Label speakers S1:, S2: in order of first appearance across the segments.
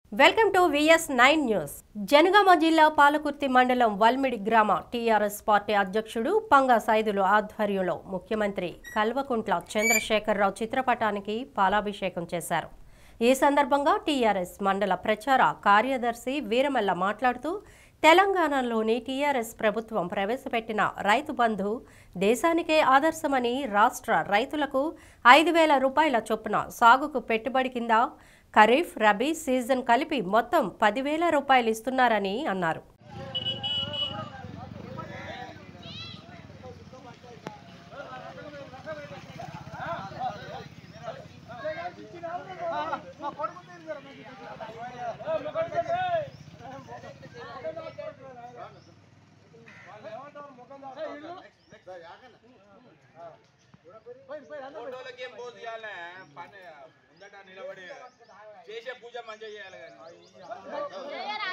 S1: Welcome to VS nine news Janagama జిల్లా పాలకుర్తి మండలం వల్మిడి గ్రామ టీఆర్ఎస్ పార్టీ అధ్యక్షుడు పంగా సైదులు ఆధ్వర్యంలో ముఖ్యమంత్రి కల్వకుంట్ల చంద్రశేఖరరావు చిత్రపటానికి పాలాభిషేకం చేశారు ఈ సందర్భంగా టీఆర్ఎస్ మండల ప్రచార కార్యదర్శి వీరమల్ల మాట్లాడుతూ తెలంగాణలోని టీఆర్ఎస్ ప్రభుత్వం ప్రవేశపెట్టిన రైతు బంధు దేశానికే ఆదర్శమని రాష్ట్ర రైతులకు ఐదు వేల రూపాయల చొప్పున సాగుకు పెట్టుబడి కింద ఖరీఫ్ రబీ సీజన్ కలిపి మొత్తం పదివేల రూపాయలు ఇస్తున్నారని అన్నారు
S2: ఫోటోలకి ఏం పోజ్ చేయాలి పని ముందట నిలబడి చేసే పూజ మంచిగా చేయాలి కానీ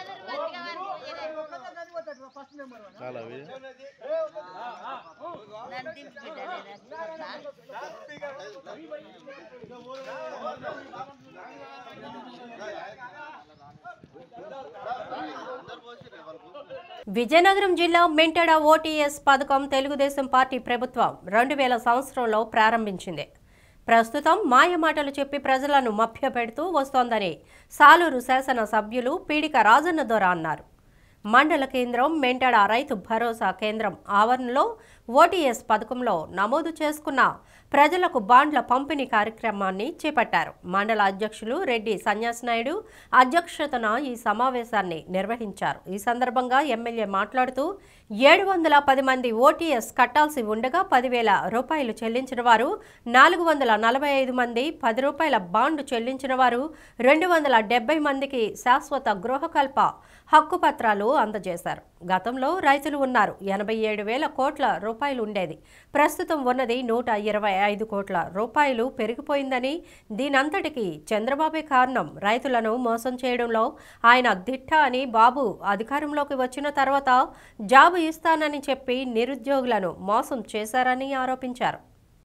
S1: విజయనగరం జిల్లా మెంటడ ఓటీఎస్ పథకం తెలుగుదేశం పార్టీ ప్రభుత్వం రెండు వేల సంవత్సరంలో ప్రారంభించింది ప్రస్తుతం మాయమాటలు చెప్పి ప్రజలను మభ్యపెడుతూ వస్తోందని సాలూరు శాసన సభ్యులు పీడిక రాజన్న దొర అన్నారు మండల కేంద్రం మెంటడ రైతు భరోసా కేంద్రం ఆవరణలో ఓటీఎస్ పథకంలో నమోదు చేసుకున్న ప్రజలకు బాండ్ల పంపిణీ కార్యక్రమాన్ని చేపట్టారు మండల అధ్యక్షులు రెడ్డి సన్యాసి నాయుడు అధ్యక్షతన ఈ సమావేశాన్ని నిర్వహించారు ఈ సందర్భంగా ఎమ్మెల్యే మాట్లాడుతూ ఏడు వందల పది మంది ఓటీఎస్ కట్టాల్సి ఉండగా పదివేల రూపాయలు చెల్లించిన వారు నాలుగు వందల నలభై ఐదు మంది పది రూపాయల బాండ్ చెల్లించిన వారు రెండు వందల డెబ్బై మందికి శాశ్వత గృహకల్ప హక్కు పత్రాలు అందజేశారు గతంలో రైతులు ఉన్నారు ఎనభై ఏడు వేల కోట్ల రూపాయలు ఉండేది ప్రస్తుతం ఉన్నది నూట ఇరవై ఐదు కోట్ల రూపాయలు పెరిగిపోయిందని దీనంతటికీ చంద్రబాబే కారణం రైతులను మోసం చేయడంలో ఆయన దిట్ట అని బాబు అధికారంలోకి వచ్చిన తర్వాత జాబు ఇస్తానని చెప్పి నిరుద్యోగులను మోసం చేశారని ఆరోపించారు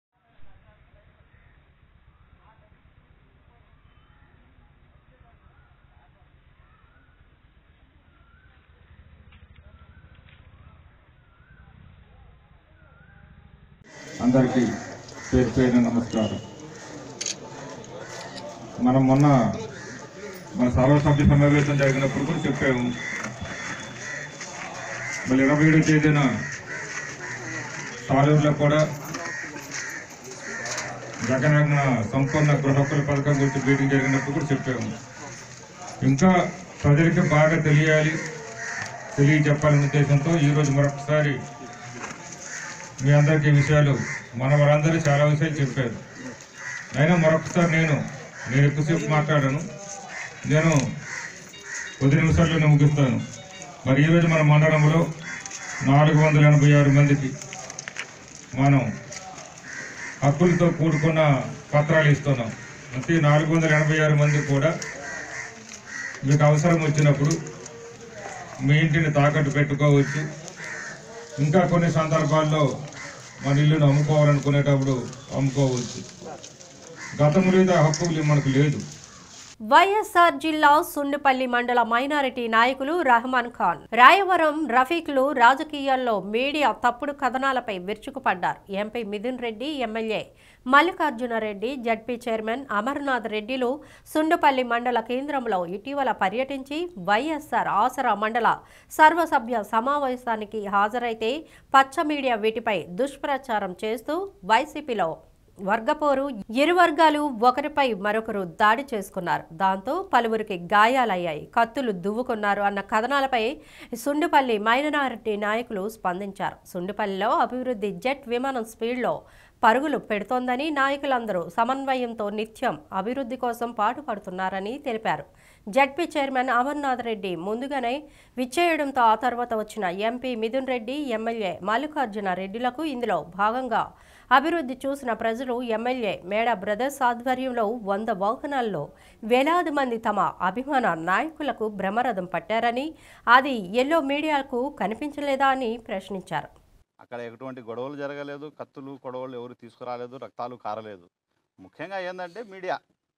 S3: అందరికీ పేరు పేరున నమస్కారం మనం మొన్న మన సర్వసభ్య సమావేశం జరిగినప్పుడు కూడా చెప్పాము మళ్ళీ ఇరవై ఏడు తేదీన సాలూరులో కూడా జగనన్న సంపూర్ణ గృహ హక్కుల పథకం గురించి మీటింగ్ జరిగినప్పుడు కూడా చెప్పాము ఇంకా ప్రజలకి బాగా తెలియాలి తెలియజెప్పాలనే ఉద్దేశంతో ఈరోజు మరొకసారి మీ అందరికీ ఈ విషయాలు మన వారందరూ చాలా విషయాలు చెప్పారు అయినా మరొకసారి నేను నేను ఎక్కువసేపు మాట్లాడాను నేను కొద్ది నిమిషాల్లోనే ముగిస్తాను మరి ఈరోజు మన మండలంలో నాలుగు వందల ఎనభై ఆరు మందికి మనం హక్కులతో కూడుకున్న పత్రాలు ఇస్తున్నాం అంటే నాలుగు వందల ఎనభై ఆరు మంది కూడా మీకు అవసరం వచ్చినప్పుడు మీ ఇంటిని తాకట్టు పెట్టుకోవచ్చు ఇంకా కొన్ని సందర్భాల్లో మన ఇల్లును అమ్ముకోవాలనుకునేటప్పుడు అమ్ముకోవచ్చు గతంలో ఇది ఆ హక్కు మనకు లేదు
S1: వైఎస్ఆర్ జిల్లా సుండిపల్లి మండల మైనారిటీ నాయకులు రహమాన్ ఖాన్ రాయవరం రఫీక్లు రాజకీయాల్లో మీడియా తప్పుడు కథనాలపై విరుచుకుపడ్డారు MP Mithun Reddy MLA Mallikarjunareddy ZP chairman Amarnath రెడ్డిలు సుండుపల్లి మండల కేంద్రంలో ఇటీవల పర్యటించి వైఎస్ఆర్ ఆసరా మండల సర్వసభ్య సమావేశానికి హాజరైతే పచ్చ మీడియా వీటిపై దుష్ప్రచారం చేస్తూ వైసీపీలో వర్గపోరు ఇరు వర్గాలు ఒకరిపై మరొకరు దాడి చేసుకున్నారు దాంతో పలువురికి గాయాలయ్యాయి కత్తులు దువ్వుకున్నారు అన్న కథనాలపై సుండుపల్లి మైనారిటీ నాయకులు స్పందించారు సుండుపల్లిలో అభివృద్ధి జెట్ విమానం స్పీడ్లో పరుగులు పెడుతోందని నాయకులందరూ సమన్వయంతో నిత్యం అభివృద్ధి కోసం పాటుపడుతున్నారని తెలిపారు జడ్పీ చైర్మన్ అమర్నాథ్ రెడ్డి ముందుగానే విచ్చేయడంతో ఆ తర్వాత వచ్చిన ఎంపీ మిథున్ రెడ్డి ఎమ్మెల్యే మల్లికార్జున రెడ్డిలకు ఇందులో భాగంగా అభివృద్ధి చూసిన ప్రజలు ఎమ్మెల్యే మేడ బ్రదర్స్ ఆధ్వర్యంలో వంద వాహనాల్లో వేలాది మంది తమ అభిమాన నాయకులకు బ్రహ్మరథం పట్టారని అది ఎల్లో మీడియాకు కనిపించలేదా అని ప్రశ్నించారు
S4: అక్కడ ఎటువంటి గొడవలు జరగలేదు కత్తులు గొడవలు ఎవరు తీసుకురాలేదు రక్తాలు కారలేదు ముఖ్యంగా ఏంటంటే మీడియా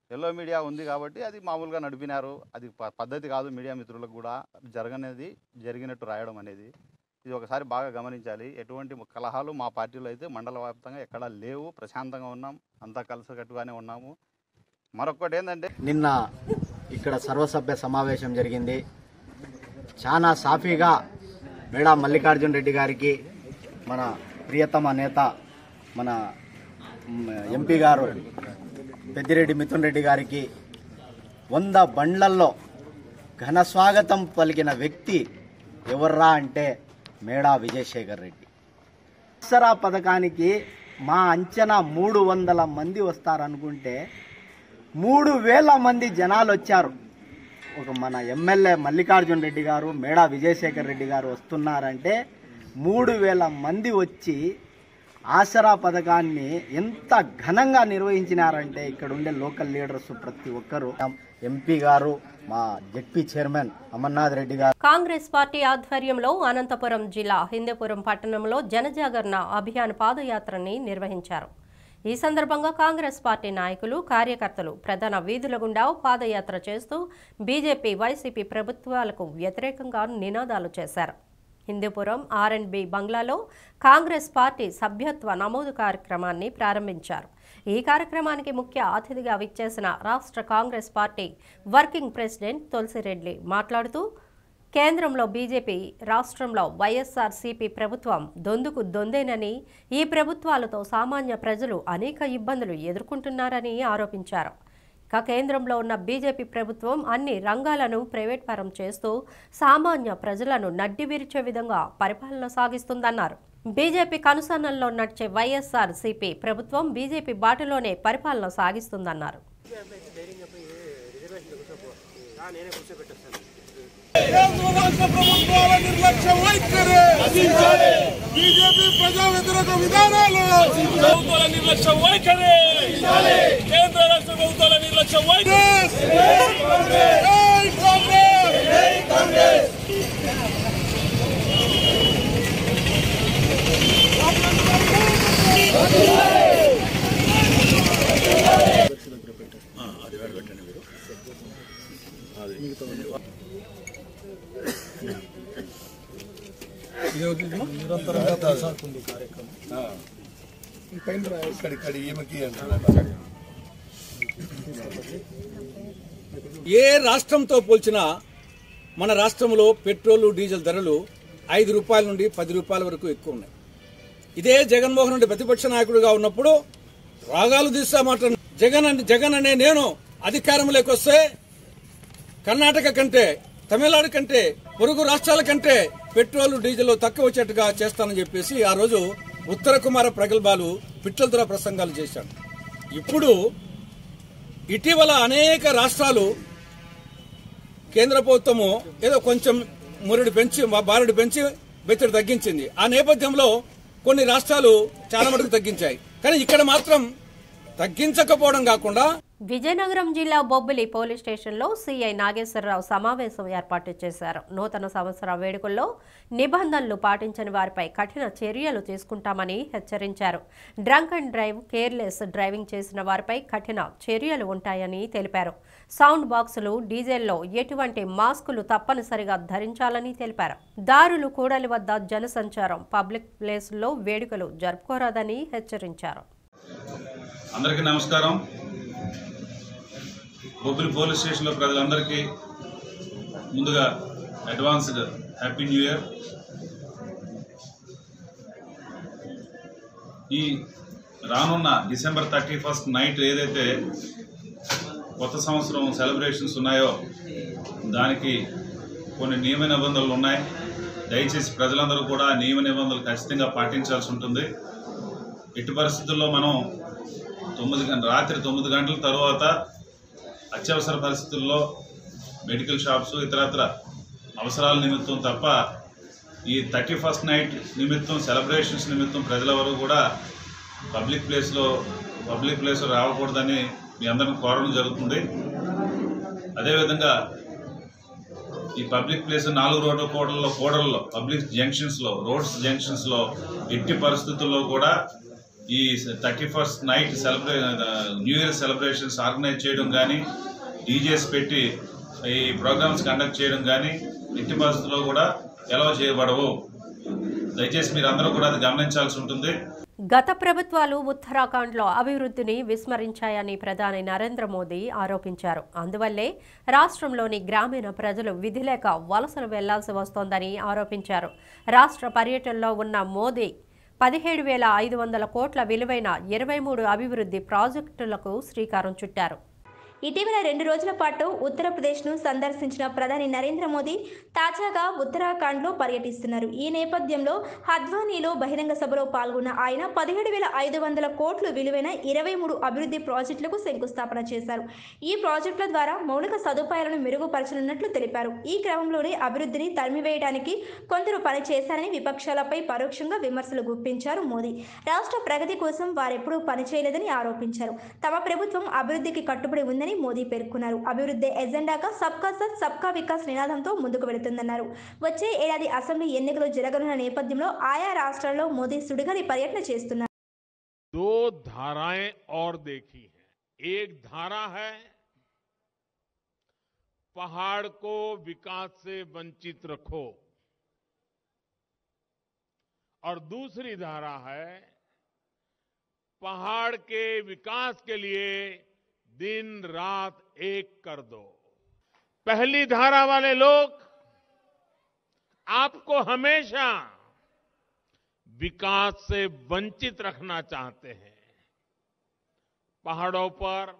S4: ఎల్లో మీడియా ఉంది కాబట్టి అది మామూలుగా నడిపినారు అది ప- పద్ధతి కాదు మీడియా మిత్రులకు కూడా జరగనేది జరిగినట్టు రాయడం అనేది ఇది ఒకసారి బాగా గమనించాలి ఎటువంటి కలహాలు మా పార్టీలో అయితే మండల వ్యాప్తంగా ఎక్కడా లేవు ప్రశాంతంగా ఉన్నాం అంతా కలిసికట్టుగానే ఉన్నాము మరొకటి ఏంటంటే
S5: నిన్న ఇక్కడ సర్వసభ్య సమావేశం జరిగింది చాలా సాఫీగా మేడా మల్లికార్జున్ రెడ్డి గారికి మన ప్రియతమ నేత మన మ్, ఎంపీ గారు పెద్దిరెడ్డి మిథున్ రెడ్డి గారికి వంద బండ్లల్లో ఘన స్వాగతం పలికిన వ్యక్తి ఎవర్రా అంటే మేడా విజయశేఖర్ రెడ్డి అప్సరా పథకానికి మా అంచనా మూడు వందల మంది వస్తారనుకుంటే మూడు వేల మంది జనాలు వచ్చారు ఒక మన ఎమ్మెల్యే మల్లికార్జున్ రెడ్డి గారు మేడా విజయశేఖర్ రెడ్డి గారు వస్తున్నారంటే మూడు వేల మంది వచ్చి ఆసరా పథకాన్ని ఎంత ఘనంగా నిర్వహించినారంటే ఇక్కడ ఉండే లోకల్ లీడర్స్ ప్రతి ఒక్కరు ఎంపీ గారు మా జెడ్పీ చైర్మన్ అమర్నాథ్ రెడ్డి గారు
S1: కాంగ్రెస్ పార్టీ ఆధ్వర్యంలో అనంతపురం జిల్లా హిందూపురం పట్టణంలో జనజాగరణ అభియాన్ పాదయాత్రని నిర్వహించారు ఈ సందర్భంగా కాంగ్రెస్ పార్టీ నాయకులు కార్యకర్తలు ప్రధాన వీధుల గుండా పాదయాత్ర చేస్తూ బీజేపీ వైసీపీ ప్రభుత్వాలకు వ్యతిరేకంగా నినాదాలు చేశారు హిందూపురం ఆర్ అండ్ బి బంగ్లాలో కాంగ్రెస్ పార్టీ సభ్యత్వ నమోదు కార్యక్రమాన్ని ప్రారంభించారు ఈ కార్యక్రమానికి ముఖ్య అతిథిగా విచ్చేసిన రాష్ట్ర Congress party working president Tulasireddy మాట్లాడుతూ కేంద్రంలో బీజేపీ రాష్ట్రంలో వైఎస్ఆర్సీపీ ప్రభుత్వం దొందుకు దొందేనని ఈ ప్రభుత్వాలతో సామాన్య ప్రజలు అనేక ఇబ్బందులు ఎదుర్కొంటున్నారని ఆరోపించారు ఇక కేంద్రంలో ఉన్న బీజేపీ ప్రభుత్వం అన్ని రంగాలను ప్రైవేట్ పరం చేస్తూ సామాన్య ప్రజలను నడ్డి విరిచే విధంగా పరిపాలన సాగిస్తుందన్నారు బీజేపీ కనుసన్నల్లో నడిచే వైఎస్ఆర్ సిపి ప్రభుత్వం బీజేపీ బాటలోనే పరిపాలన సాగిస్తుందన్నారు
S6: కేంద్ర రాష్ట్ర ప్రభుత్వాల నిర్లక్ష్యం వైఖరి బీజేపీ ప్రజా వ్యతిరేక విధానాలు ప్రభుత్వాల నిర్లక్ష్యం వైఖరి కేంద్ర రాష్ట్ర ప్రభుత్వాల నిర్లక్ష్యం వైఖరి జై కాంగ్రెస్
S7: ఏ రాష్ట్రంతో పోల్చినా మన రాష్ట్రంలో పెట్రోల్ డీజిల్ ధరలు ఐదు రూపాయల నుండి పది రూపాయల వరకు ఎక్కువ ఉన్నాయి ఇదే జగన్మోహన్ రెడ్డి ప్రతిపక్ష నాయకుడిగా ఉన్నప్పుడు రాగాలు తీస్తామాట జగన్ అంటే జగన్ అనే నేను అధికారంలోకి వస్తే కర్ణాటక కంటే తమిళనాడు కంటే పొరుగు రాష్ట్రాల కంటే పెట్రోల్ డీజిల్ తక్కువ వచ్చేట్టుగా చేస్తానని చెప్పేసి ఆ రోజు ఉత్తర కుమార ప్రగల్భాలు పిట్టలతో ప్రసంగాలు చేశాడు ఇప్పుడు ఇటీవల అనేక రాష్ట్రాలు కేంద్ర ప్రభుత్వము ఏదో కొంచెం మురడి పెంచి బారుడు పెంచి బెత్తడి తగ్గించింది ఆ నేపథ్యంలో కొన్ని రాష్ట్రాలు చాలా మటుకు తగ్గించాయి కానీ ఇక్కడ మాత్రం తగ్గించకపోవడం కాకుండా
S1: విజయనగరం జిల్లా బొబ్బిలి పోలీస్ స్టేషన్లో సీఐ నాగేశ్వరరావు సమావేశం ఏర్పాటు చేశారు నూతన సంవత్సర వేడుకల్లో నిబంధనలు పాటించని వారిపై కఠిన చర్యలు తీసుకుంటామని హెచ్చరించారు drunk and drive careless driving చేసిన వారిపై కఠిన చర్యలు ఉంటాయని తెలిపారు సౌండ్ బాక్సులు డీజెల్లో ఎటువంటి మాస్కులు తప్పనిసరిగా ధరించాలని తెలిపారు దారులు కూడలి వద్ద జనసంచారం పబ్లిక్ ప్లేసుల్లో వేడుకలు జరుపుకోరాదని హెచ్చరించారు
S8: అందరికీ నమస్కారం బొబ్బిలి పోలీస్ స్టేషన్లో ప్రజలందరికీ ముందుగా అడ్వాన్స్డ్ హ్యాపీ న్యూ ఇయర్ ఈ రానున్న డిసెంబర్ థర్టీ ఫస్ట్ నైట్ ఏదైతే కొత్త సంవత్సరం సెలబ్రేషన్స్ ఉన్నాయో దానికి కొన్ని నియమ నిబంధనలు ఉన్నాయి దయచేసి ప్రజలందరూ కూడా ఆ నియమ నిబంధనలు ఖచ్చితంగా పాటించాల్సి ఉంటుంది ఎట్టి పరిస్థితుల్లో మనం తొమ్మిది గంట రాత్రి తొమ్మిది గంటల తర్వాత అత్యవసర పరిస్థితుల్లో మెడికల్ షాప్స్ ఇతరత్ర అవసరాల నిమిత్తం తప్ప ఈ థర్టీ ఫస్ట్ నైట్ నిమిత్తం సెలబ్రేషన్స్ నిమిత్తం ప్రజలెవరూ కూడా పబ్లిక్ ప్లేస్లో పబ్లిక్ ప్లేస్లో రావకూడదని మీ అందరిని కోరడం జరుగుతుంది అదేవిధంగా ఈ పబ్లిక్ ప్లేస్ నాలుగు రోడ్ల కూడల్లో కూడల్లో పబ్లిక్ జంక్షన్స్లో రోడ్స్ జంక్షన్స్లో ఎట్టి పరిస్థితుల్లో కూడా ఈ థర్టీ ఫస్ట్ నైట్ సెలబ్రే న్యూ ఇయర్ సెలబ్రేషన్స్ ఆర్గనైజ్ చేయడం కానీ డీజేస్ పెట్టి ఈ ప్రోగ్రామ్స్ కండక్ట్ చేయడం కానీ ఎట్టి పరిస్థితుల్లో కూడా ఎలవ చేయబడవు దయచేసి మీరు అందరూ కూడా అది గమనించాల్సి ఉంటుంది
S1: గత ప్రభుత్వాలు ఉత్తరాఖండ్లో అభివృద్ధిని విస్మరించాయని ప్రధాని నరేంద్ర మోదీ ఆరోపించారు అందువల్లే రాష్ట్రంలోని గ్రామీణ ప్రజలు విధి లేక వలసలు వెళ్లాల్సి వస్తోందని ఆరోపించారు రాష్ట్ర పర్యటనలో ఉన్న మోదీ పదిహేడు వేల ఐదు వందల కోట్ల విలువైన ఇరవై మూడు అభివృద్ధి ప్రాజెక్టులకు శ్రీకారం చుట్టారు
S9: ఇటీవల రెండు రోజుల పాటు ఉత్తరప్రదేశ్ను సందర్శించిన ప్రధాని నరేంద్ర మోదీ తాజాగా ఉత్తరాఖండ్లో పర్యటిస్తున్నారు ఈ నేపథ్యంలో హద్వానీలో బహిరంగ సభలో పాల్గొన్న ఆయన పదిహేడు వేల ఐదు వందల కోట్లు విలువైన ఇరవై మూడు అభివృద్ధి ప్రాజెక్టులకు శంకుస్థాపన చేశారు ఈ ప్రాజెక్టుల ద్వారా మౌలిక సదుపాయాలను మెరుగుపరచనున్నట్లు తెలిపారు ఈ క్రమంలోనే అభివృద్ధిని తరిమివేయడానికి కొందరు పని చేశారని విపక్షాలపై పరోక్షంగా విమర్శలు గుప్పించారు మోదీ రాష్ట్ర ప్రగతి కోసం వారెప్పుడూ పనిచేయలేదని ఆరోపించారు తమ ప్రభుత్వం అభివృద్ధికి కట్టుబడి ఉందని మోదీ పేర్కొన్నారు అభివృద్ధి ఎజెండాగా సబ్కా సత్ సబ్కా వికాస్ నినాదంతో ముందుకు వెళుతుందన్నారు వచ్చే ఏడాది అసెంబ్లీ ఎన్నికలు జరగనున్న నేపథ్యంలో ఆయా రాష్ట్రాల్లో మోదీ సుడిగాలి పర్యటన చేస్తున్నారు
S6: दो धाराएं और देखी हैं एक धारा है पहाड़ को विकास से वंचित रखो और दूसरी धारा है पहाड़ के विकास के लिए दिन रात एक कर दो पहली धारा वाले लोग आपको हमेशा विकास से वंचित रखना चाहते हैं पहाड़ों पर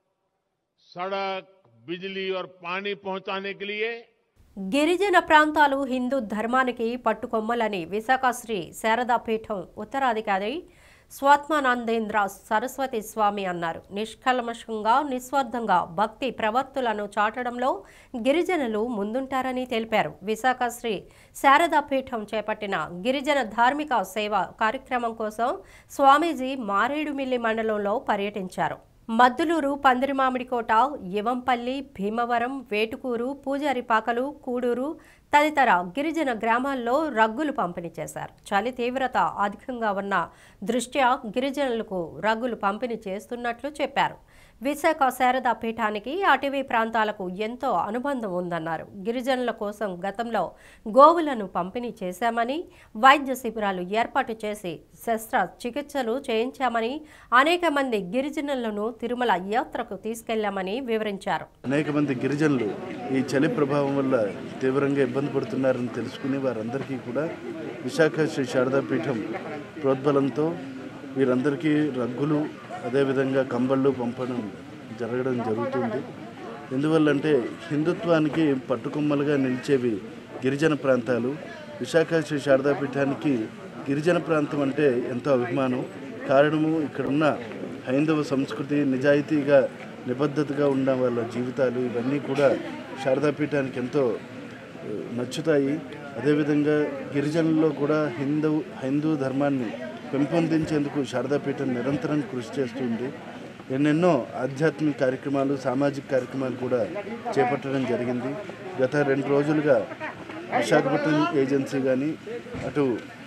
S6: सड़क बिजली और पानी पहुंचाने के लिए
S1: గిరిజన ప్రాంతాలు హిందూ ధర్మానికి పట్టుకొమ్మలని విశాఖ శ్రీ శారదా పీఠం ఉత్తరాధికారి స్వాత్మానందేంద్ర సరస్వతి స్వామి అన్నారు నిష్కల్మషంగా నిస్వార్థంగా భక్తి ప్రవర్తులను చాటడంలో గిరిజనులు ముందుంటారని తెలిపారు విశాఖ శ్రీ శారదా పీఠం చేపట్టిన గిరిజన ధార్మిక సేవ కార్యక్రమం కోసం స్వామీజీ మారేడుమిల్లి మండలంలో పర్యటించారు మద్దులూరు పందిరిమామిడికోట ఇవంపల్లి భీమవరం వేటుకూరు పూజారిపాకలు కూడూరు తదితర గిరిజన గ్రామాల్లో రగ్గులు పంపిణీ చేశారు చలి తీవ్రత అధికంగా ఉన్న దృష్ట్యా గిరిజనులకు రగ్గులు పంపిణీ చేస్తున్నట్లు చెప్పారు విశాఖ శారదా పీఠానికి అటవీ ప్రాంతాలకు ఎంతో అనుబంధం ఉందన్నారు గిరిజనుల కోసం గతంలో గోవులను పంపిణీ చేశామని వైద్య శిబిరాలు ఏర్పాటు చేసి శస్త్ర చికిత్సలు చేయించామని అనేక మంది గిరిజనులను తిరుమల యాత్రకు తీసుకెళ్లామని వివరించారు
S10: అనేక మంది గిరిజనులు ఈ చలి ప్రభావం వల్ల తీవ్రంగా ఇబ్బంది పడుతున్నారని తెలుసుకుని వారందరికీ కూడా విశాఖ శ్రీ శారదాపీఠం ప్రోద్బలంతో వీరందరికీ రగ్గులు అదేవిధంగా కంబళ్ళు పంపడం జరగడం జరుగుతుంది ఎందువల్లంటే హిందుత్వానికి పట్టుకొమ్మలుగా నిలిచేవి గిరిజన ప్రాంతాలు విశాఖ శ్రీ శారదాపీఠానికి గిరిజన ప్రాంతం అంటే ఎంతో అభిమానం కారణము ఇక్కడున్న హైందవ సంస్కృతి నిజాయితీగా నిబద్ధతగా ఉన్న వాళ్ళ జీవితాలు ఇవన్నీ కూడా శారదాపీఠానికి ఎంతో ఆ, నచ్చుతాయి అదేవిధంగా గిరిజనుల్లో కూడా హిందూ హిందూ ధర్మాన్ని పెంపొందించేందుకు శారదాపీఠం నిరంతరం కృషి చేస్తుంది ఎన్నెన్నో ఆధ్యాత్మిక కార్యక్రమాలు సామాజిక కార్యక్రమాలు కూడా చేపట్టడం జరిగింది గత రెండు రోజులుగా విశాఖపట్నం ఏజెన్సీ కానీ అటు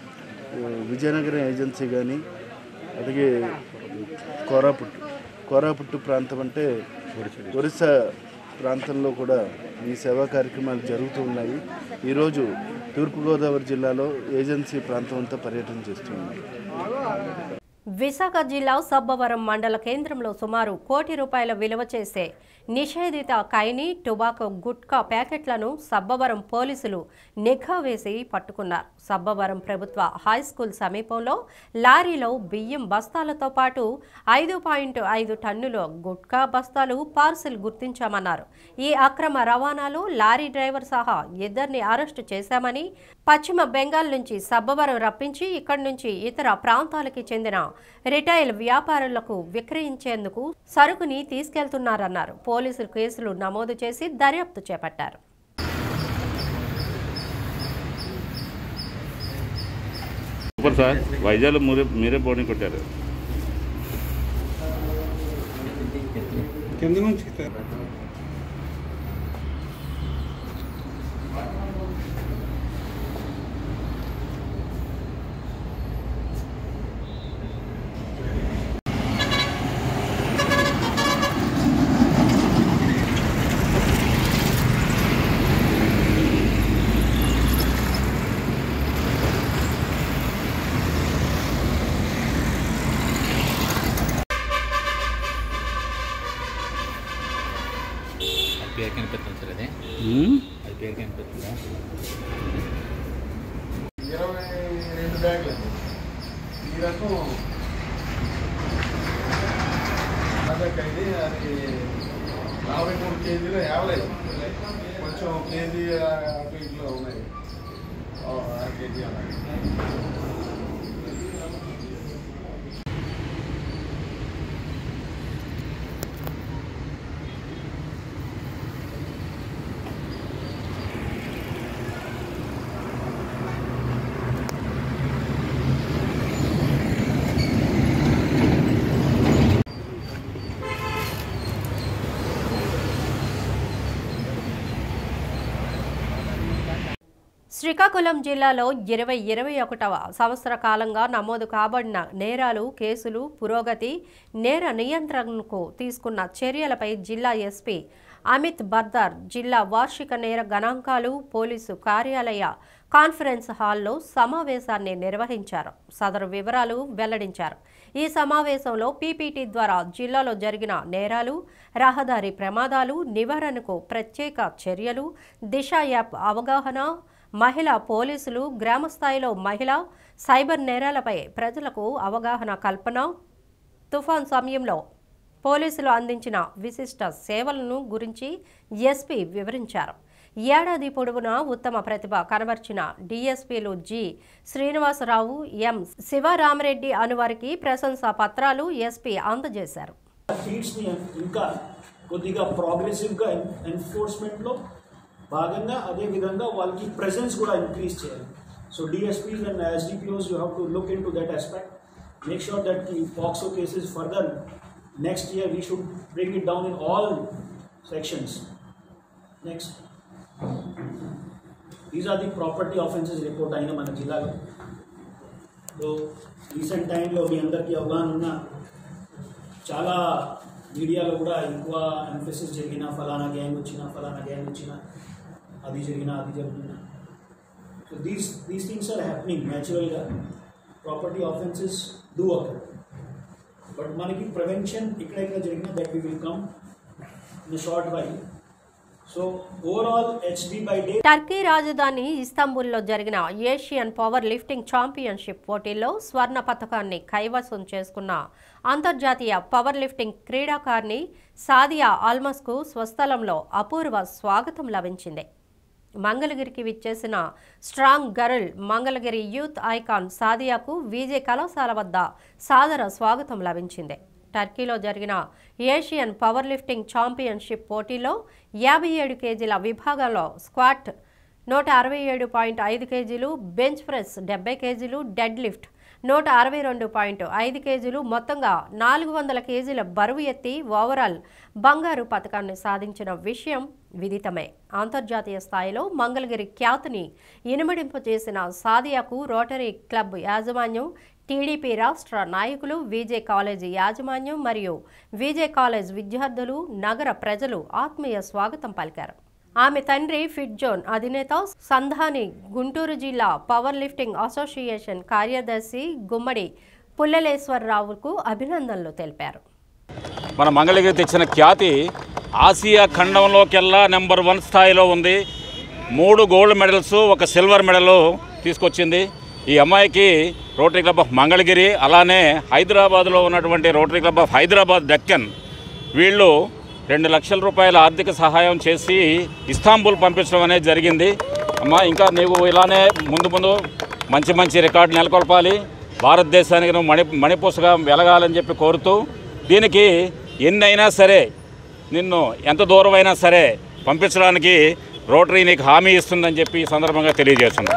S10: ఆ, విజయనగరం ఏజెన్సీ కానీ అలాగే కోరాపుట్టు కోరాపుట్టు ప్రాంతం అంటే ఒరిస్సా ప్రాంతంలో కూడా ఈ సేవా కార్యక్రమాలు జరుగుతూ ఉన్నాయి ఈరోజు తూర్పుగోదావరి జిల్లాలో ఏజెన్సీ ప్రాంతం అంతా పర్యటన చేస్తున్నాయి
S1: విశాఖ జిల్లా సబ్బవరం మండల కేంద్రంలో సుమారు కోటి రూపాయల విలువ చేసే నిషేధిత కైని టొబాకో గుట్కా ప్యాకెట్లను సబ్బవరం పోలీసులు నిఘా వేసి పట్టుకున్నారు సబ్బవరం ప్రభుత్వ హైస్కూల్ సమీపంలో లారీలో బియ్యం బస్తాలతో పాటు ఐదు పాయింట్ ఐదు టన్నుల గుట్కా బస్తాలు పార్సిల్ గుర్తించామన్నారు ఈ అక్రమ రవాణాలో లారీ డ్రైవర్ సహా ఇద్దరిని అరెస్టు చేశామని పశ్చిమ బెంగాల్ నుంచి సబ్బవరం రప్పించి ఇక్కడి నుంచి ఇతర ప్రాంతాలకి చెందిన రిటైల్ వ్యాపారులకు విక్రయించేందుకు సరుకుని తీసుకెళ్తున్నారన్నారు పోలీసులు కేసులు నమోదు చేసి దర్యాప్తు చేపట్టారు
S11: సూపర్ సార్ వైజాగ్లో మీరే మీరే బోర్డింగ్ కొట్టారు
S12: కింద నుంచి కనిపించలేదు అది పేరు కనిపిస్తుందా
S13: ఇరవై రెండు బ్యాగులు ఈ రకం అదొకటి అది నలభై మూడు కేజీలు యావరేజ్ కొంచెం కేజీ అటు ఇట్లో ఉన్నాయి ఆ, అర కేజీ అలాగే
S1: శ్రీకాకుళం జిల్లాలో ఇరవై ఇరవై ఒకటవ సంవత్సర కాలంగా నమోదు కాబడిన నేరాలు కేసులు పురోగతి నేర నియంత్రణకు తీసుకున్న చర్యలపై జిల్లా ఎస్పీ అమిత్ బర్దార్ జిల్లా వార్షిక నేర గణాంకాలు పోలీసు కార్యాలయ కాన్ఫరెన్స్ హాల్లో సమావేశాన్ని నిర్వహించారు సదరు వివరాలు వెల్లడించారు ఈ సమావేశంలో పీపీటీ ద్వారా జిల్లాలో జరిగిన నేరాలు రహదారి ప్రమాదాలు నివారణకు ప్రత్యేక చర్యలు దిశ యాప్ అవగాహన మహిళా పోలీసులు గ్రామ స్థాయిలో మహిళా సైబర్ నేరాలపై ప్రజలకు అవగాహన కల్పన తుఫాన్ సమయంలో పోలీసులు అందించిన విశిష్ట సేవలను గురించి ఎస్పీ వివరించారు ఏడాది పొడవునా ఉత్తమ ప్రతిభ కనబర్చిన డీఎస్పీలు జి శ్రీనివాసరావు ఎం శివరామరెడ్డి అనువారికి ప్రశంసా పత్రాలు ఎస్పీ అందజేశారు
S14: ఫీడ్స్ని ఇంకా కొద్దిగా ప్రోగ్రెసివ్గా ఎన్ఫోర్స్మెంట్లో భాగంగా అదే విధంగా వాళ్ళకి ప్రెసెన్స్ కూడా ఇంక్రీజ్ చేయాలి so DSPs and SDPOs you have to look into that aspect make sure that the POCSO cases further next year we should bring it down in all sections next these are the property offences report అయిన మన జిల్లాలో so recent టైంలో మీ అందరికీ అవగాహన ఉన్న చాలా మీడియాలో కూడా ఎక్కువ ఎంఫసిస్ జరిగిన ఫలానా గ్యాంగ్ వచ్చిన ఫలానా గ్యాంగ్ వచ్చిన అది జరిగిన అది జరుగుతున్నా so these these things are happening న్యాచురల్గా property offences do occur but మనకి ప్రివెన్షన్ ఎక్కడెక్కడ జరిగినా that we will come in short why so overall HB by day
S1: Turkey రాజధాని ఇస్తాంబుల్లో జరిగిన ఏషియన్ పవర్ లిఫ్టింగ్ ఛాంపియన్షిప్ పోటీల్లో స్వర్ణ పథకాన్ని కైవసం చేసుకున్న అంతర్జాతీయ పవర్ లిఫ్టింగ్ క్రీడాకారిణి సాదియా ఆల్మస్కు స్వస్థలంలో అపూర్వ స్వాగతం లభించింది మంగళగిరికి విచ్చేసిన strong girl Mangalagiri youth icon సాదియాకు విజే కళాశాల వద్ద సాదర స్వాగతం లభించింది టర్కీలో జరిగిన ఏషియన్ పవర్ లిఫ్టింగ్ ఛాంపియన్షిప్ పోటీలో యాభై ఏడు కేజీల విభాగంలో స్క్వాట్ నూట అరవై ఏడు పాయింట్ ఐదు కేజీలు బెంచ్ ప్రెస్ డెబ్బై కేజీలు డెడ్ లిఫ్ట్ నూట అరవై రెండు పాయింట్ ఐదు కేజీలు మొత్తంగా నాలుగు వందల కేజీల బరువు ఎత్తి ఓవరాల్ బంగారు పథకాన్ని సాధించిన విషయం విదితమే అంతర్జాతీయ స్థాయిలో మంగళగిరి ఖ్యాతిని ఇనుమడింపు చేసిన సాదియాకు రోటరీ క్లబ్ యాజమాన్యం టీడీపీ రాష్ట్ర నాయకులు విజే కాలేజీ యాజమాన్యం మరియు విజే కాలేజ్ విద్యార్థులు నగర ప్రజలు ఆత్మీయ స్వాగతం పలికారు ఆమె తండ్రి ఫిట్ జోన్ అధినేత సంధాని గుంటూరు జిల్లా పవర్ లిఫ్టింగ్ అసోసియేషన్ కార్యదర్శి గుమ్మడి పుల్లలేశ్వరరావుకు అభినందనలు తెలిపారు
S15: మన మంగళగిరి తెచ్చిన ఖ్యాతి ఆసియా ఖండంలోకెల్లా నెంబర్ వన్ స్థాయిలో ఉంది మూడు గోల్డ్ మెడల్స్ ఒక సిల్వర్ మెడల్ తీసుకొచ్చింది ఈ అమ్మాయికి రోటరీ క్లబ్ ఆఫ్ మంగళగిరి అలానే హైదరాబాద్లో ఉన్నటువంటి rotary club of Hyderabad Deccan వీళ్ళు రెండు లక్షల రూపాయల ఆర్థిక సహాయం చేసి ఇస్తాంబుల్ పంపించడం అనేది జరిగింది అమ్మ ఇంకా నీవు ఇలానే ముందు ముందు మంచి మంచి రికార్డు నెలకొల్పాలి భారతదేశానికి నువ్వు మణి మణిపూసగా వెలగాలని చెప్పి కోరుతూ దీనికి ఎన్నైనా సరే నిన్ను ఎంత దూరమైనా సరే పంపించడానికి రోటరీ నీకు హామీ ఇస్తుందని చెప్పి ఈ సందర్భంగా తెలియజేస్తున్నాను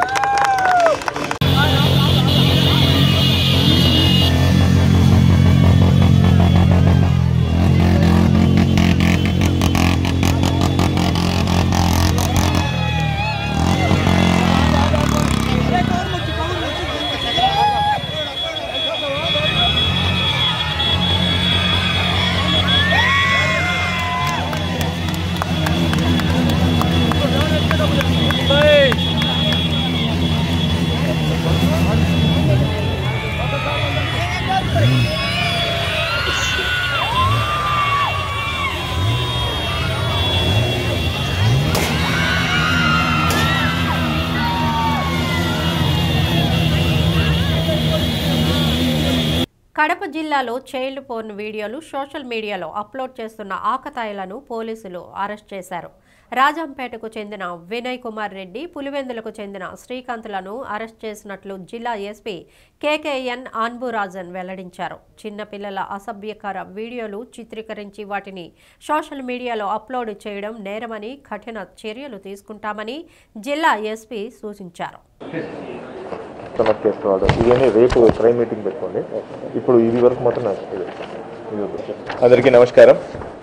S1: కడప జిల్లాలో చైల్డ్ పోర్న్ వీడియోలు సోషల్ మీడియాలో అప్లోడ్ చేస్తున్న ఆకతాయిలను పోలీసులు అరెస్ట్ చేశారు రాజంపేటకు చెందిన వినయ్ కుమార్ రెడ్డి పులివెందులకు చెందిన శ్రీకాంత్లను అరెస్ట్ చేసినట్లు జిల్లా ఎస్పీ కేకేఎన్ ఆన్బురాజన్ వెల్లడించారు చిన్నపిల్లల అసభ్యకర వీడియోలు చిత్రీకరించి వాటిని సోషల్ మీడియాలో అప్లోడ్ చేయడం నేరమని కఠిన చర్యలు తీసుకుంటామని జిల్లా ఎస్పీ సూచించారు
S16: కనెక్ట్ చేసుకోవాలి ఇవన్నీ రేపు క్రైమ్ మీటింగ్ పెట్టుకోండి ఇప్పుడు ఇది వరకు మాత్రం నాకు ఇది ఇది వద్దు. అందరికీ నమస్కారం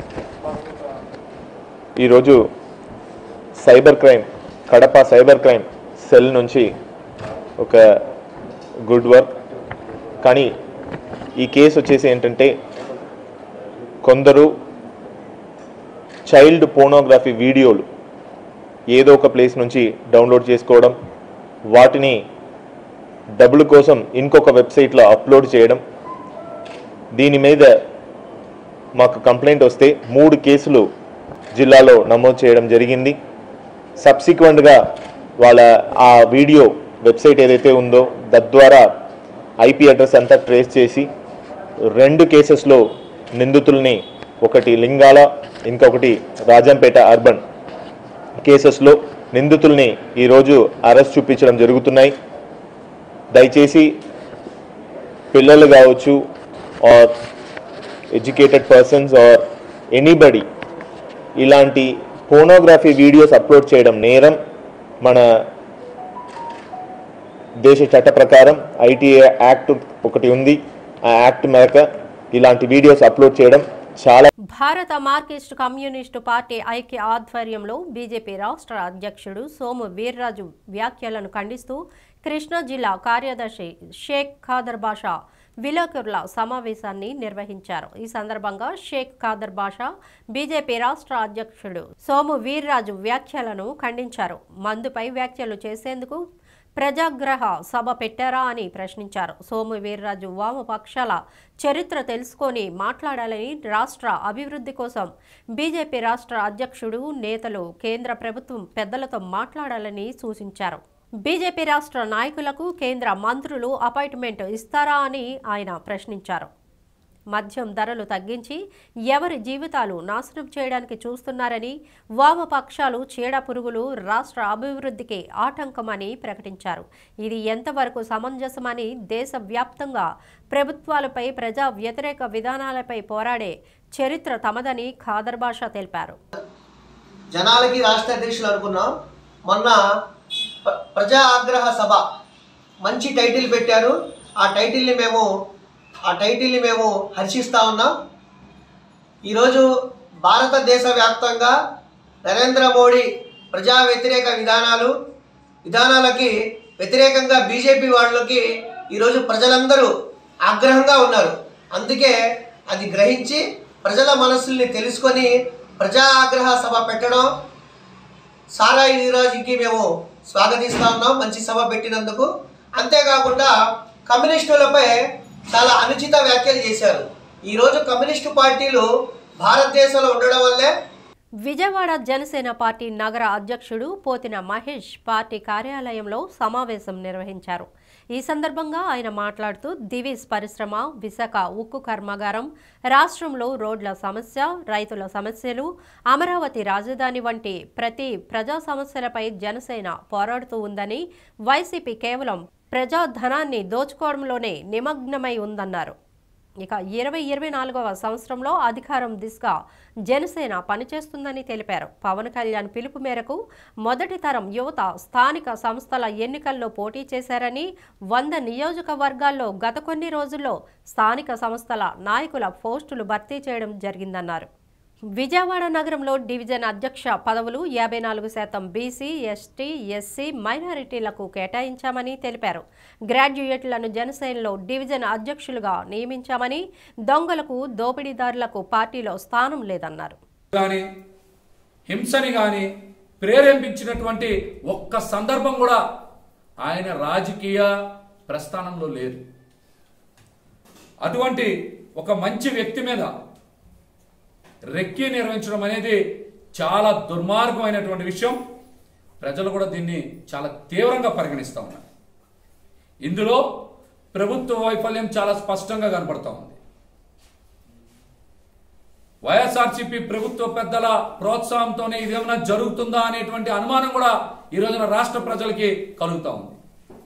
S16: ఈరోజు cyber crime Kadapa cyber crime cell నుంచి ఒక గుడ్ వర్క్ కానీ ఈ కేసు వచ్చేసి ఏంటంటే కొందరు చైల్డ్ పోర్నోగ్రఫీ వీడియోలు ఏదో ఒక ప్లేస్ నుంచి డౌన్లోడ్ చేసుకోవడం వాటిని డబ్బుల కోసం ఇంకొక వెబ్సైట్లో అప్లోడ్ చేయడం దీని మీద మాకు కంప్లైంట్ వస్తే మూడు కేసులు జిల్లాలో నమోదు చేయడం జరిగింది సబ్సిక్వెంట్గా వాళ్ళ ఆ వీడియో వెబ్సైట్ ఏదైతే ఉందో తద్వారా ఐపీ అడ్రస్ అంతా ట్రేస్ చేసి రెండు కేసెస్లో నిందితుల్ని ఒకటి లింగాల ఇంకొకటి రాజంపేట అర్బన్ కేసెస్లో నిందితుల్ని ఈరోజు అరెస్ట్ చూపించడం జరుగుతున్నాయి దయచేసి పిల్లలు కావచ్చు or educated persons or anybody ఇలాంటి పోనోగ్రఫీ వీడియోస్ అప్లోడ్ చేయడం నేరం మన దేశ చట్ట ప్రకారం ఐటీఏ యాక్ట్ ఒకటి ఉంది ఆ యాక్ట్ మేరకు ఇలాంటి వీడియోస్ అప్లోడ్ చేయడం చాలా
S1: భారత మార్కిస్ట్ కమ్యూనిస్టు పార్టీ ఐక్య ఆధ్వర్యంలో బీజేపీ రాష్ట్ర అధ్యక్షుడు సోము వీర్రాజు వ్యాఖ్యలను ఖండిస్తూ కృష్ణా జిల్లా కార్యదర్శి షేక్ ఖాదర్ బాషా విలేకరుల సమావేశాన్ని నిర్వహించారు ఈ సందర్భంగా షేక్ ఖాదర్ బాషా బీజేపీ రాష్ట్ర అధ్యక్షుడు సోము వీర్రాజు వ్యాఖ్యలను ఖండించారు మందుపై వ్యాఖ్యలు చేసేందుకు ప్రజాగ్రహ సభ పెట్టారా అని ప్రశ్నించారు సోము వీర్రాజు వామపక్షాల చరిత్ర తెలుసుకొని మాట్లాడాలని రాష్ట్ర అభివృద్ధి కోసం బీజేపీ రాష్ట్ర అధ్యక్షుడు నేతలు కేంద్ర ప్రభుత్వం పెద్దలతో మాట్లాడాలని సూచించారు బీజేపీ రాష్ట్ర నాయకులకు కేంద్ర మంత్రులు అపాయింట్మెంట్ ఇస్తారా అని ఆయన ప్రశ్నించారు మద్యం ధరలు తగ్గించి ఎవరి జీవితాలు నాశనం చేయడానికి చూస్తున్నారని వామపక్షాలు చీడ పురుగులు రాష్ట్ర అభివృద్ధికి ఆటంకమని ప్రకటించారు ఇది ఎంతవరకు సమంజసమని దేశవ్యాప్తంగా ప్రభుత్వాలపై ప్రజా వ్యతిరేక విధానాలపై పోరాడే చరిత్ర తమదని ఖాదర్ బాషా తెలిపారు
S17: జనాలకి రాష్ట్ర అధ్యక్షులు అనుకున్నాం మొన్న ప్ర- ప్రజా ఆగ్రహ సభ మంచి టైటిల్ పెట్టారు ఆ టైటిల్ని మేము ఆ టైటిల్ని మేము హర్షిస్తా ఉన్నాం ఈరోజు భారతదేశ వ్యాప్తంగా నరేంద్ర మోడీ ప్రజా వ్యతిరేక విధానాలు విధానాలకి వ్యతిరేకంగా బీజేపీ వాళ్ళకి ఈరోజు ప్రజలందరూ ఆగ్రహంగా ఉన్నారు అందుకే అది గ్రహించి ప్రజల మనస్సుల్ని తెలుసుకొని ప్రజా ఆగ్రహ సభ పెట్టడం సారా ఈరోజుకి మేము స్వాగతిస్తా ఉన్నాం మంచి సభ పెట్టినందుకు అంతేకాకుండా కమ్యూనిస్టులపై చాలా అనుచిత వ్యాఖ్యలు చేశారు ఈరోజు కమ్యూనిస్టు పార్టీలు భారతదేశంలో ఉండడం వల్లే
S1: విజయవాడ జనసేన పార్టీ నగర అధ్యక్షుడు పోతిన మహేష్ పార్టీ కార్యాలయంలో సమావేశం నిర్వహించారు ఈ సందర్భంగా ఆయన మాట్లాడుతూ దివిస్ పరిశ్రమ విశాఖ ఉక్కు కర్మాగారం రాష్ట్రంలో రోడ్ల సమస్య రైతుల సమస్యలు అమరావతి రాజధాని వంటి ప్రతి ప్రజా సమస్యలపై జనసేన పోరాడుతూ ఉందని వైసీపీ కేవలం ప్రజాధనాన్ని దోచుకోవడంలోనే నిమగ్నమై ఉందన్నారు ఇక ఇరవై ఇరవై నాలుగవ సంవత్సరంలో అధికారం దిశగా జనసేన పనిచేస్తుందని తెలిపారు పవన్ కళ్యాణ్ పిలుపు మేరకు మొదటి తరం యువత స్థానిక సంస్థల ఎన్నికల్లో పోటీ చేశారని వంద నియోజకవర్గాల్లో గత కొన్ని రోజుల్లో స్థానిక సంస్థల నాయకుల పోస్టులు భర్తీ చేయడం జరిగిందన్నారు విజయవాడ నగరంలో డివిజన్ అధ్యక్ష పదవులు యాభై నాలుగు శాతం బీసీ ఎస్టీ ఎస్సీ మైనారిటీలకు కేటాయించామని తెలిపారు గ్రాడ్యుయేట్లను జనసేనలో డివిజన్ అధ్యక్షులుగా నియమించామని దొంగలకు దోపిడీదారులకు పార్టీలో స్థానం లేదన్నారు
S18: కానీ హింసని కానీ ప్రేరేపించినటువంటి ఒక్క సందర్భం కూడా ఆయన రాజకీయ ప్రస్థానంలో లేదు అటువంటి ఒక మంచి వ్యక్తి మీద రెక్కి నిర్వహించడం అనేది చాలా దుర్మార్గమైనటువంటి విషయం ప్రజలు కూడా దీన్ని చాలా తీవ్రంగా పరిగణిస్తూ ఉన్నారు ఇందులో ప్రభుత్వ వైఫల్యం చాలా స్పష్టంగా కనపడతా ఉంది వైఎస్ఆర్సీపీ ప్రభుత్వ పెద్దల ప్రోత్సాహంతోనే ఇదేమైనా జరుగుతుందా అనేటువంటి అనుమానం కూడా ఈ రోజున రాష్ట్ర ప్రజలకి కలుగుతా ఉంది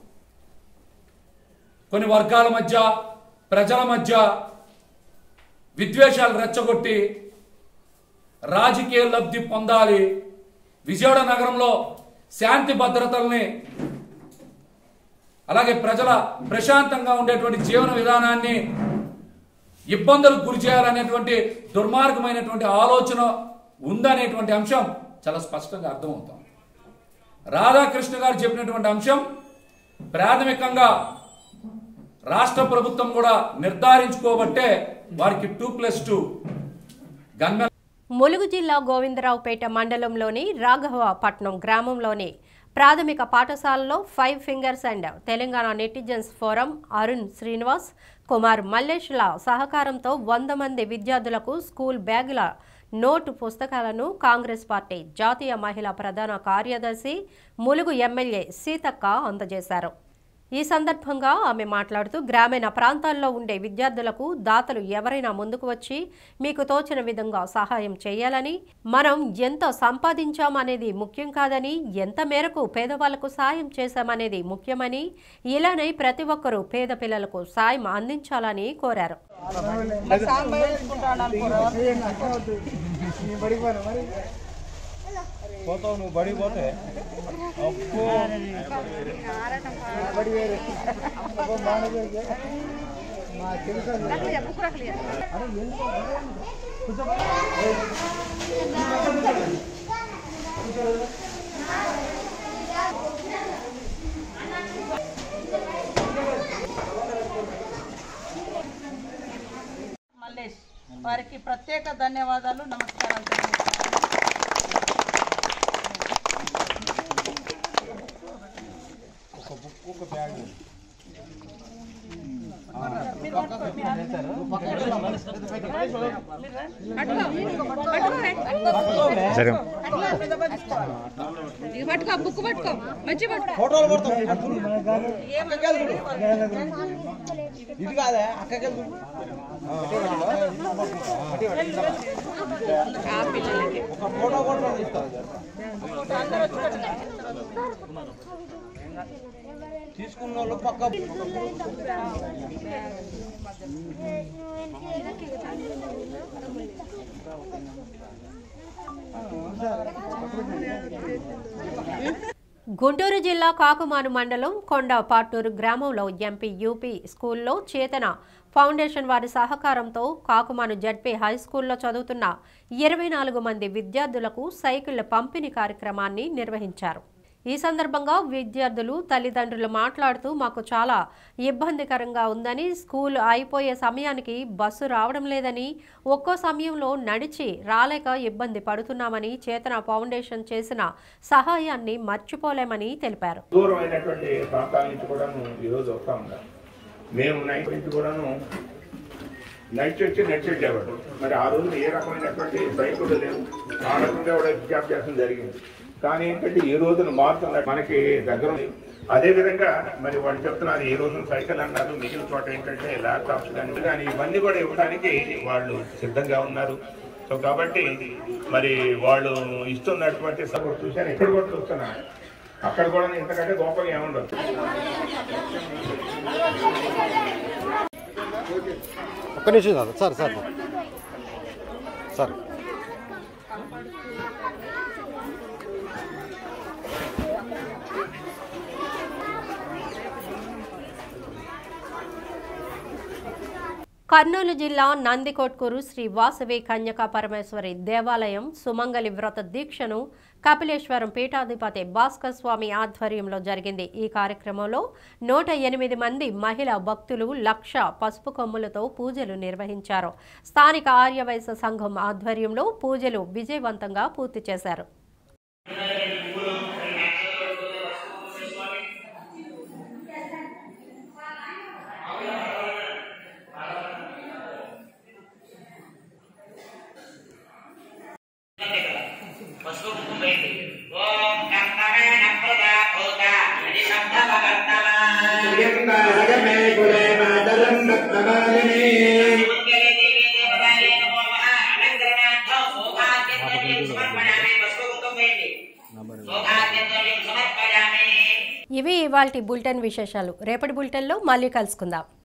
S18: కొన్ని వర్గాల మధ్య ప్రజల మధ్య విద్వేషాలు రెచ్చగొట్టి రాజకీయ లబ్ధి పొందాలి విజయవాడ నగరంలో శాంతి భద్రతల్ని అలాగే ప్రజల ప్రశాంతంగా ఉండేటువంటి జీవన విధానాన్ని ఇబ్బందులకు గురి చేయాలనేటువంటి దుర్మార్గమైనటువంటి ఆలోచన ఉందనేటువంటి అంశం చాలా స్పష్టంగా అర్థమవుతాం రాధాకృష్ణ గారు చెప్పినటువంటి అంశం ప్రాథమికంగా రాష్ట్ర ప్రభుత్వం కూడా నిర్ధారించుకోబట్టే వారికి two plus two gunmen
S1: Mulugu జిల్లా గోవిందరావుపేట మండలంలోని రాఘవపట్నం గ్రామంలోని ప్రాథమిక పాఠశాలలో five fingers and Telangana netizens forum Arun Srinivas Kumar మల్లేష్ల సహకారంతో వంద మంది విద్యార్థులకు స్కూల్ బ్యాగుల నోటు పుస్తకాలను కాంగ్రెస్ పార్టీ జాతీయ మహిళా ప్రధాన కార్యదర్శి ములుగు ఎమ్మెల్యే సీతక్క అందజేశారు ఈ సందర్భంగా ఆమె మాట్లాడుతూ గ్రామీణ ప్రాంతాల్లో ఉండే విద్యార్థులకు దాతలు ఎవరైనా ముందుకు వచ్చి మీకు తోచిన విధంగా సహాయం చేయాలని మనం ఎంత సంపాదించామనేది ముఖ్యం కాదని ఎంత మేరకు పేదవాళ్లకు సాయం చేశామనేది ముఖ్యమని ఇలానే ప్రతి ఒక్కరూ పేద పిల్లలకు సాయం అందించాలని కోరారు
S19: పోతావు నువ్వు బడి పోతే అప్పు బడి వేరే అబ్బో మానవేగే. మా తెలుసు అది. అరే ఎందుకు? కూర్చో. ఏయ్.
S20: మల్లేష్ వారికి ప్రత్యేక ధన్యవాదాలు నమస్కారాలు
S19: ఒక బుక్ ఒక బ్యాగ్
S20: పట్టుకో బుక్ పట్టుకో మంచి
S19: ఫోటోలు పడతాం ఇది కాదా అక్కకి ఒక ఫోటో కూడా తీసుకున్న వాళ్ళు పక్క
S1: గుంటూరు జిల్లా కాకుమాను మండలం కొండ పాటూరు గ్రామంలో ఎంపీ యూపీ స్కూల్లో చేతన ఫౌండేషన్ వారి సహకారంతో కాకుమాను జడ్పీ హై స్కూల్లో చదువుతున్న ఇరవై నాలుగు మంది విద్యార్థులకు సైకిళ్ల పంపిణీ కార్యక్రమాన్ని నిర్వహించారు ఈ సందర్భంగా విద్యార్థులు తల్లిదండ్రులు మాట్లాడుతూ మాకు చాలా ఇబ్బందికరంగా ఉందని స్కూల్ అయిపోయే సమయానికి బస్సు రావడం లేదని ఒక్కో సమయంలో నడిచి రాలేక ఇబ్బంది పడుతున్నామని చేతన ఫౌండేషన్ చేసిన సహాయాన్ని మర్చిపోలేమని తెలిపారు
S21: దూరమైనటువంటి ప్రాంతాల నుంచి కూడాను ఈరోజు వస్తూ ఉంటాం మేము నైట్ నుంచి కూడాను నైట్ వచ్చి నడిచి వెళ్ళేవాడు మరి ఆ రోజు ఏ రకమైనటువంటి సైకిల్ లేవు ఆ రకంగా కూడా విజ్ఞాపం చేయడం జరిగింది కానీ ఏంటంటే ఈ రోజున మారుతున్న మనకి దగ్గర ఉంది. అదే విధంగా మరి వాళ్ళు చెప్తున్నారు ఈ రోజున సైకిల్ అన్నారు మిగిలిన చోట ఏంటంటే ల్యాప్టాప్స్ కానీ కానీ ఇవన్నీ కూడా ఇవ్వడానికి వాళ్ళు సిద్ధంగా ఉన్నారు సో కాబట్టి మరి వాళ్ళు ఇస్తున్నటువంటి సపోర్ట్ చూశాను ఇక్కడ కూడా చూస్తున్నాను అక్కడ కూడా ఇంతకంటే గొప్పగా ఏముండదు
S22: ఒక్క నిమిషం sir sir sir sir
S1: Kurnool జిల్లా నందికొట్కూరు శ్రీ వాసవి కన్యకా పరమేశ్వరి దేవాలయం సుమంగలి వ్రత దీక్షను కపిలేశ్వరం పీఠాధిపతి భాస్కర్ స్వామి ఆధ్వర్యంలో జరిగింది ఈ కార్యక్రమంలో నూట ఎనిమిది మంది మహిళా భక్తులు లక్ష పసుపు కొమ్ములతో పూజలు నిర్వహించారు స్థానిక ఆర్యవైశ్య సంఘం ఆధ్వర్యంలో పూజలు విజయవంతంగా పూర్తి చేశారు
S23: ఓం
S1: ఇవి ఇవాల్టి బులెటిన్ విశేషాలు రేపటి బులెటిన్లో మళ్ళీ కలుసుకుందాం